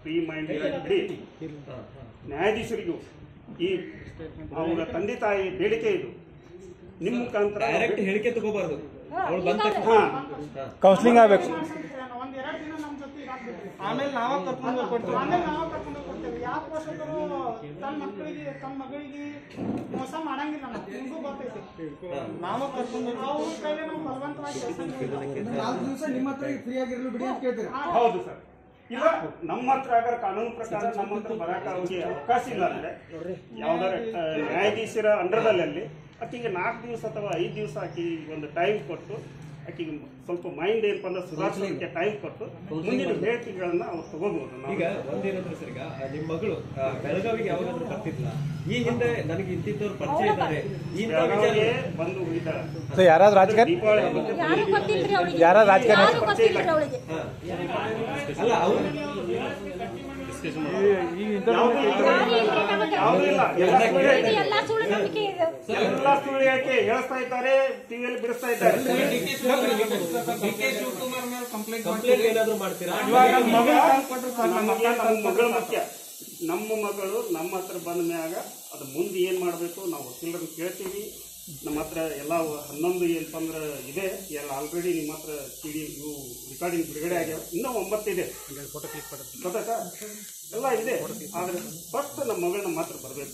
Free mind ಇಡಿ ನ್ಯಾಯಾಧೀಶರಿಗೂ ಈ ಅವರ ತಂದೆ ತಾಯಿ ಬೇಡಿಕೆ ಇದು ನಿಮ್ಮ ಮುಖಾಂತರ ಡೈರೆಕ್ಟ್ ಹೇಳಿಕೆ ತಗೋಬಾರ್ದು ಅವಳು ಬಂದ ತಕ್ಷಣ ಹಾ ಕೌನ್ಸಿಲಿಂಗ್ ಆಗ್ಬೇಕು ಒಂದ್ ಎರಡ್ ದಿನ ನಮ್ ಜೊತೆ ಇರಾಕ್ಬಿಟ್ರಿ ಆಮೇಲೆ ನಾವ ಕರ್ಕೊಂಡು ಕೊಡ್ತೀವಿ ಆಮೇಲೆ ನಾವ ಕರ್ಕೊಂಡು ಕೊಡ್ತೇವೆ ಯಾವ ಪೋಷಕರು ತನ್ನ ಮಕ್ಕಳಿಗೆ ತನ್ನ ಮಗಳಿಗೆ ಮೋಸ ಮಾಡಂಗಿಲ್ಲ ನಾವು ನಿಮ್ಗೂ ಗೊತ್ತೈತಿ ನಾವ ಕರ್ಕೊಂಡು ಅವ್ರ ಕೈಲಿ ನಾವು ಬಲವಂತವಾಗಿ ಕೆಲಸ ಮಾಡಿಲ್ಲ. ನಾಲ್ಕು ದಿವಸ ನಿಮ್ಮ ಹತ್ರ ಫ್ರೀ ಆಗಿರಲು ಬಿಡಿ ಅಂತ ಕೇಳ್ತೀರಾ ಹೌದು ಸರ್ ಇಲ್ಲ ನಮ್ಮ ಹತ್ರ ಆಗ ಕಾನೂನು ಪ್ರಕಾರ ನಮ್ಮ ಹತ್ರ ಬರಕ ಅವ್ರಿಗೆ ಅವಕಾಶ ಇಲ್ಲ ಅಂದ್ರೆ ಯಾವ್ದಾರ ಆ, ನ್ಯಾಯಾಧೀಶರ ಅಂಡರ್ದಲ್ಲಿ ಆಕಿಗೆ ನಾಲ್ಕು ದಿವಸ ಅಥವಾ ಐದು ದಿವಸ ಆಕಿ ಒಂದು ಟೈಮ್ ಕೊಟ್ಟು ಆಕಿಗೆ ಸ್ವಲ್ಪ ಮೈಂಡ್ ಏನಪ್ಪ ಅಂದ್ರೆ ಸುಧಾರಿಸಲಿಕ್ಕೆ ಟೈಮ್ ಕೊಟ್ಟು ಮುಂದಿನ ಹೇಳಿಕೆಗಳನ್ನ ಅವ್ರು ತಗೋಬಹುದು ನಾವು ಈಗ ಒಂದೇನಂದ್ರೆ ಸರ್ ಈಗ ಆ, ನಿಮ್ ಮಗಳು ಆ, ಬೆಳಗಾವಿಗೆ ಯಾವಾಗಾದ್ರೂ ಬರ್ತಿದ್ಲ ಈ ಹಿಂದೆ ನನಗೆ ಇಂತಿದ್ದವ್ರು ಪರಿಚಯ ಇದ್ದಾರೆ ಇಂಥ ಬೆಳಗಾವಿಗೆ ವಿಚಾರ ಬಂದು ಹೋಗಿದ್ದಾರೆ ಸೊ ಯಾರಾದ್ರೂ ರಾಜಕಾರಣಿ ದೀಪಾವಳಿ ಹಬ್ಬಕ್ಕೆ ಯಾರು ಗೊತ್ತಿಲ್ರಿ ಅವಳಿಗೆ ಯಾರ ರಾಜಕಾರಣಿ ಯಾರು ಗೊತ್ತಿಲ್ರಿ ಅವಳಿಗೆ ಅಲ್ಲ ಅವ್ರು ಯಾವುದೂ ಇಲ್ಲ. ಯಾವುದೂ ಇಲ್ಲ ಎಲ್ಲ ಸುಳ್ಳು ಇದು ಎಲ್ಲಾ ಸುಳ್ಳು ನಂಬಿಕೆ ಇದೆ ಎಲ್ಲ ಸುಳ್ಳು ಹೇಳಿಕೆ ಹೇಳಿಸ್ತಾ ಇದ್ದಾರೆ ಟಿವಿಯಲ್ಲಿ ಬಿಡಿಸ್ತಾ ಇದ್ದಾರೆ ಕಂಪ್ಲೇಂಟ್ ಏನಾದ್ರು ಮಾಡ್ತೀರಾ ಇವಾಗ ಮಗಳು ತಂದ್ಕೊಟ್ರು ಸರ್ ನಮಗೆ ನಮ್ಮ ಮಗಳು ಮುಖ್ಯ ನಮ್ಮ ಮಗಳು ನಮ್ಮ ಹತ್ರ ಬಂದ ಮ್ಯಾಗ ಅದು ಮುಂದೆ ಏನು ಮಾಡಬೇಕು ನಾವು ವಕೀಲರನ್ನ ಕೇಳ್ತೀವಿ ನಮ್ಮ ಹತ್ರ ಎಲ್ಲ ಹನ್ನೊಂದು ಏನಪ್ಪ ಅಂದ್ರೆ ಇದೆ ಎಲ್ಲ ಆಲ್ರೆಡಿ ನಿಮ್ಮ ಹತ್ರ ಸಿ ಡಿ ಇವು ರೆಕಾರ್ಡಿಂಗ್ ಬಿಡುಗಡೆ ಆಗ್ಯಾವ ಇನ್ನೂ ಒಂಬತ್ತು ಇದೆ ಗೊತ್ತಾಯ್ತಾ ಎಲ್ಲ ಇದೆ ಆದರೆ ಫಸ್ಟ್ ನಮ್ಮ ಮಗಳು ನಮ್ಮ ಹತ್ರ ಬರಬೇಕು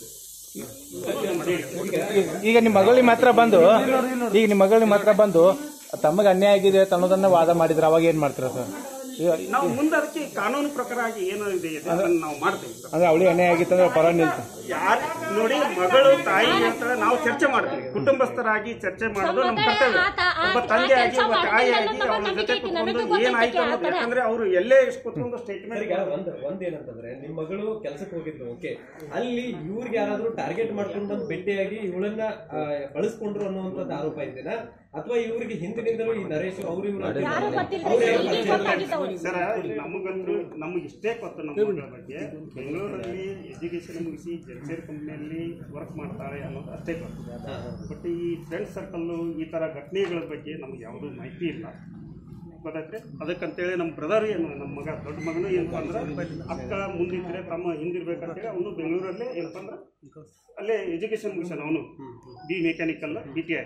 ಈಗ ನಿಮ್ಮ ಮಗಳು ನಿಮ್ಮ ಹತ್ರ ಬಂದು ಈಗ ನಿಮ್ಮ ಮಗಳು ನಿಮ್ಮ ಹತ್ರ ಬಂದು ತಮಗೆ ಅನ್ಯಾಯ ಆಗಿದೆ ಅಂತ ಅನ್ನೋದನ್ನ ವಾದ ಮಾಡಿದ್ರೆ ಅವಾಗ ಏನ್ ಮಾಡ್ತೀರಾ ಸರ್ ಈಗ ನಾವು ಮುಂದೆ ಅದಕ್ಕೆ ಕಾನೂನು ಪ್ರಕಾರ ಆಗಿ ಏನು ಇದೆ ಅದನ್ನು ನಾವು ಮಾಡ್ತೇವೆ ಸರ್ ಅಂದ್ರೆ ಅವಳಿಗೆ ಅನ್ಯಾಯ ಆಗಿತ್ತಂದ್ರೆ ಪರ ನಿಲ್ತು ಯಾರ್ ನೋಡಿ ಮಗಳು ತಾಯಿ ಹೇಳ್ತಾರೆ ನಾವು ಚರ್ಚೆ ಮಾಡ್ತೀವಿ ಕುಟುಂಬಸ್ಥರಾಗಿ ಚರ್ಚೆ ಮಾಡೋದು ನಮ್ಮ ಕರ್ತವ್ಯ ಒಬ್ಬ ತಂದೆಯಾಗಿ ಒಬ್ಬ ತಾಯಿಯಾಗಿ ಅವ್ರ ಜೊತೆ ಕುತ್ಕೊಂಡು ಏನಾಯ್ತು ಅನ್ನೋದು ಯಾಕಂದ್ರೆ ಅವರು ಎಲ್ಲೇ ಕುತ್ಕೊಂಡು ಸರ್, ಸ್ಟೇಟ್ಮೆಂಟ್ ಈಗ ಒಂದ್ ಒಂದೇನಂತಂದ್ರೆ ನಿಮ್ ಮಗಳು ಕೆಲಸಕ್ಕೆ ಹೋಗಿದ್ರು ಓಕೆ ಅಲ್ಲಿ ಇವ್ರಿಗೆ ಯಾರಾದ್ರೂ ಟಾರ್ಗೆಟ್ ಮಾಡ್ಕೊಂಡು ಬಂದು ಭೇಟಿಯಾಗಿ ಇವಳನ್ನ ಆ, ಬಳಸ್ಕೊಂಡ್ರು ಅನ್ನುವಂಥದ್ದು ಆರೋಪ ಇದೆನಾ ಅಥವಾ ಇವ್ರಿಗೆ ಹಿಂದಿನಿಂದಲೂ ಈ ನರೇಶ್ ಅವ್ರು ಇವ್ರು ಯಾರು ಗೊತ್ತಿಲ್ರಿ ಅವ್ರು ಯಾರು ಈಗ ಪರಿಚಯ ಇಲ್ಲ? ಗೊತ್ತಾಗಿತ್ತು ಅವಳಿಗೆ ಸರ ನಮಗಂತೂ ನಮಗೆ ಇಷ್ಟೇ ಗೊತ್ತು ನಮ್ಮ ಮಗಳ ಬಗ್ಗೆ ಬೆಂಗಳೂರಲ್ಲಿ ಎಜುಕೇಶನ್ ಮುಗಿಸಿ ಜರ್ಜರ್ ಕಂಪ್ನಿಯಲ್ಲಿ ವರ್ಕ್ ಮಾಡ್ತಾಳೆ ಅನ್ನೋದು ಅಷ್ಟೇ ಗೊತ್ತು ಬಟ್ ಈ ಫ್ರೆಂಡ್ ಸರ್ಕಲ್ಲು ಈ ಥರ ಘಟನೆಗಳ ಬಗ್ಗೆ ನಮ್ಗೆ ಯಾವುದೂ ಮಾಹಿತಿ ಇಲ್ಲ ಗೊತ್ತಾಯ್ತ್ರಿ ಅದಕ್ಕಂತೇಳಿ ನಮ್ಮ ಬ್ರದರ್ ಏನು ನಮ್ಮ ಮಗ ದೊಡ್ಡ ಮಗನು ಏನಪ್ಪ ಅಂದ್ರೆ ಅಕ್ಕ ಮುಂದಿದ್ರೆ ತಮ್ಮ ಹಿಂದಿರ್ಬೇಕಂತೇಳಿ ಅವನು ಬೆಂಗಳೂರಲ್ಲೇ ಏನಪ್ಪ ಅಂದ್ರೆ ಅಲ್ಲೇ ಎಜುಕೇಶನ್ ಮುಗಿಸಾನ ಅವನು B mechanical B T I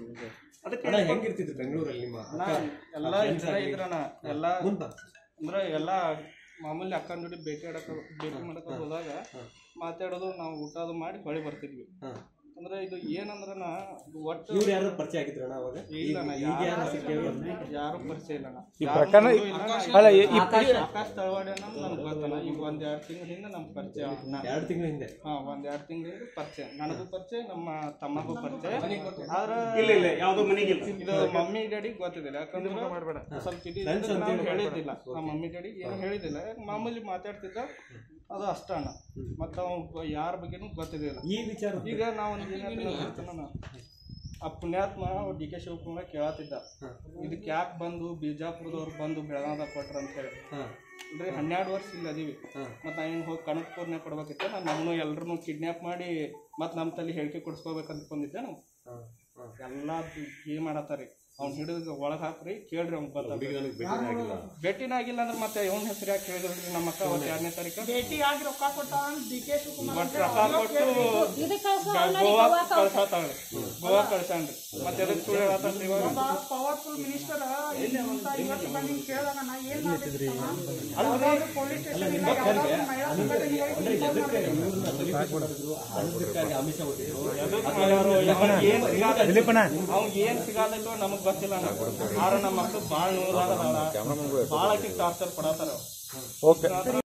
ಅದಕ್ಕೆ ಅಣ್ಣ ಹೆಂಗಿರ್ತಿದ್ರು ಬೆಂಗಳೂರಲ್ಲಿ ನಿಮ್ಮ ಅಕ್ಕ? ಎಲ್ಲ ಇದ್ರ ಇದ್ರಣ ಎಲ್ಲ ಮುಂದ ಅಂದ್ರೆ ಎಲ್ಲ ಮಾಮೂಲಿ ಅಕ್ಕನ ಜೋಡಿ ಭೇಟಿ ಆಡಕ ಭೇಟಿ ಮಾಡಕ ಹೋದಾಗ ಮಾತಾಡೋದು ನಾವು ಊಟ ಅದು ಮಾಡಿ ಹೊಳಿ ಬರ್ತಿದ್ವಿ ಹಾ. ಅಂದ್ರೆ ಇದು ಏನಂದ್ರನ ಒಟ್ಟು ಇವ್ರು ಯಾರು ಪರಿಚಯ ಆಗಿದ್ರು ಅಣ್ಣ ಅವಾಗ ಇಲ್ಲ ಅಣ್ಣ, ಈಗ ಯಾರು ಸಿಕ್ಕೇವಿ ಯಾರು ಪರಿಚಯ ಇಲ್ಲ ಅಣ್ಣ. ಈ ಯಾರು ಪ್ರಕರಣ ಮುಂದೂ ಇಲ್ಲ ಅಣ್ಣ. ಅಲ್ಲ ಈ- ಈ ಆಕಾಶ್ ಆಕಾಶ್ ತಳವಾಡಿ ಅನ್ನೋದು ನಮ್ಗೆ ಗೊತ್ತಲ್ಲ ಈಗ ಒಂದ್ ಎರಡ್ ತಿಂಗಳ ಹಿಂದೆ ನಮ್ ಪರಿಚಯ ಅಣ್ಣ. ಎರಡು ತಿಂಗಳ ಹಿಂದೆ ಹಾ ಒಂದ್ ಎರಡ್ ತಿಂಗಳ ಪರಿಚಯ ನನಗೂ ಪರಿಚಯ ನಮ್ಮ ತಮ್ಮಗೂ ಪರಿಚಯ ಆದ್ರ ಇಲ್ಲ ಇಲ್ಲ ಯಾವುದೋ ಮನೆಗಿಲ್ಲ ಇದು ಮಮ್ಮಿ ಡ್ಯಾಡಿ ಗೊತ್ತಿದ್ದಿಲ್ಲ ಯಾಕಂದ್ರೆ ಸ್ವಲ್ಪ ಇದು Friends ಇದ್ದದ್ದು ಅಂತ ನಾವು ಹೇಳಿ ಹೇಳಿದ್ದಿಲ್ಲ ನಮ್ಮ ಮಮ್ಮಿ ಡ್ಯಾಡಿ ಏನು ಹೇಳಿದ್ದಿಲ್ಲ ಯಾಕೆ ಮಾಮೂಲಿ ಮಾತಾಡ್ತಿದ್ದ ಅದು ಅಷ್ಟ ಅಣ್ಣ ಮತ್ತೆ ಅವ್ನು ಯಾರ ಬಗ್ಗೆನೂ ಗೊತ್ತಿದ್ದಿಲ್ಲ ಈ ವಿಚಾರ ಈಗ ನಾವು ಒಂದು ಏನಾಗ್ತಾನ ಆ ಪುಣ್ಯಾತ್ಮ ಡಿ ಕೆ ಶಿವಕುಮಾರ್ ಕೇಳತ್ತಿದ್ದ ಇದಕ್ಕೆ ಯಾಕೆ ಬಂದು ಬಿಜಾಪುರದವ್ರು ಬಂದು ಬೆಳಗಾವದಾಗ ಕೊಟ್ರ ಅಂತ ಹೇಳಿ ಹಾ ಅಂದ್ರೆ ಹನ್ನೆರಡು ವರ್ಷ ಇಲ್ಲ ಅದೀವಿ ಮತ್ತೆ ನಾ ಏನು ಹೋಗಿ ಕನಕಪುರ್ನೇ ಕೊಡ್ಬೇಕಿತ್ತು ನಾನು ನಮ್ಮನ್ನು ಎಲ್ಲರನ್ನು ಕಿಡ್ನಾಪ್ ಮಾಡಿ ಮತ್ತೆ ನಮ್ಮ ತಲೆ ಹೇಳಿಕೆ ಕೊಡಿಸ್ಕೋಬೇಕಂತ ಬಂದಿದ್ದೆ ನಾವು ಹಾ ಹಾ ಎಲ್ಲ ಏನ್ ಮಾಡತ್ತಾರಿ ಅವ್ನು ಹಿಡಿದು ಒಳಗೆ ಹಾಕ್ರಿ ಕೇಳ್ರಿ ಅವ್ನು ಬರ್ತಾರೆ ಭೇಟಿನ ಆಗಿಲ್ಲ ಅಂದ್ರೆ ಮತ್ತೆ ಇವನ್ ಹೆಸರು ಯಾಕೆ ಹೇಳಿದ್ರಿ ನಮ್ಮ ಅಕ್ಕ ಅವತ್ತು ಎರಡನೇ ತಾರೀಕು ಭೇಟಿ ಆಗಿ ರೊಕ್ಕ ಕೊಟ್ಟ ಡಿ ಕೆ ಶಿವಕುಮಾರ್ ರೊಕ್ಕ ಕೊಟ್ಟು ಇದಕ್ಕೆ ಕಳ್ಸೋ ಗೋವಾ ಕಳ್ಸಾತಾಳ್ರಿ ಗೋವಾ ಕಳ್ಸಾನ್ರಿ ಮತ್ತೆ ಎದಕ್ಕೆ ಸುಳ್ಳು ಹೇಳತ್ತಾನ್ರಿ ಇವಾಗ ಪವರ್ಫುಲ್ ಮಿನಿಸ್ಟರ್ ಇವತ್ತು ಬಂದು ಕೇಳಿದಾಗ ನಾ ಏನ್ ಪೊಲೀಸ್ ಅದಕ್ಕಾಗಿ ಆಮಿಷ ಒಡ್ಡಿದ್ರು. ದಿಲೀಪಣ್ಣ ಅವ್ನ್ ಏನ್ ಸಿಗಾದೈತೋ ನಮಗ್ ಗೊತ್ತಿಲ್ಲ ಅಣ್ಣ. ಆದ್ರೆ ನಮ್ಮ ಮಕ್ಳು ಬಾಳ್ ನೋವಾಗದಾಳ ಬಾಳ ಟಾರ್ಚರ್ ಪಡತಾರ ಓಕೆ